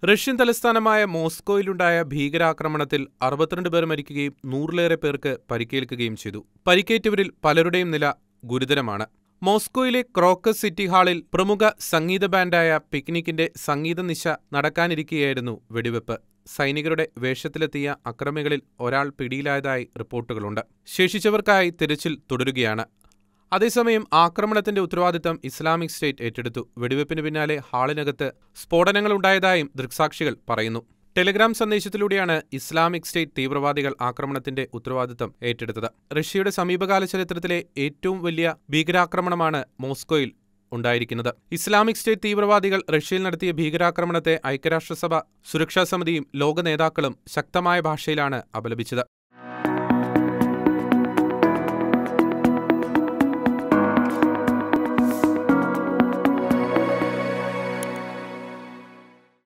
Russian തലസ്ഥാനമായ മോസ്കോയിലുണ്ടായ ഭീകരാക്രമണത്തിൽ അറുപത്തിരണ്ട് പേർ മരിക്കുകയും നൂറിലേറെ പേർക്ക് പരിക്കേൽക്കുകയും ചെയ്തു പരിക്കേറ്റവരിൽ പലരുടെയും നില ഗുരുതരമാണ് മോസ്കോയിലെ ക്രോക്കസ് സിറ്റി ഹാളിൽ പ്രമുഖ സംഗീത ബാൻഡായ പിക്നിക്കിന്റെ സംഗീത നിശ നടക്കാനിരിക്കെയായിരുന്നു വെടിവെപ്പ് സൈനികരുടെ വേഷത്തിലെത്തിയ അക്രമികളിൽ ഒരാൾ പിടിയിലായതായി റിപ്പോർട്ടുകളുണ്ട് ശേഷിച്ചവർക്കായി തിരച്ചിൽ തുടരുകയാണ് അതേസമയം ആക്രമണത്തിന്റെ ഉത്തരവാദിത്തം ഇസ്ലാമിക് സ്റ്റേറ്റ് ഏറ്റെടുത്തു വെടിവെപ്പിന് പിന്നാലെ ഹാളിനകത്ത് സ്ഫോടനങ്ങളുണ്ടായതായും ദൃക്സാക്ഷികൾ പറയുന്നു ടെലിഗ്രാം സന്ദേശത്തിലൂടെയാണ് ഇസ്ലാമിക് സ്റ്റേറ്റ് തീവ്രവാദികൾ ആക്രമണത്തിന്റെ ഉത്തരവാദിത്തം ഏറ്റെടുത്തത് റഷ്യയുടെ സമീപകാല ചരിത്രത്തിലെ ഏറ്റവും വലിയ ഭീകരാക്രമണമാണ് മോസ്കോയിൽ ഉണ്ടായിരിക്കുന്നത് ഇസ്ലാമിക് സ്റ്റേറ്റ് തീവ്രവാദികൾ റഷ്യയിൽ നടത്തിയ ഭീകരാക്രമണത്തെ ഐക്യരാഷ്ട്രസഭ സുരക്ഷാ സമിതിയും ലോക നേതാക്കളും ശക്തമായ ഭാഷയിലാണ് അപലപിച്ചത്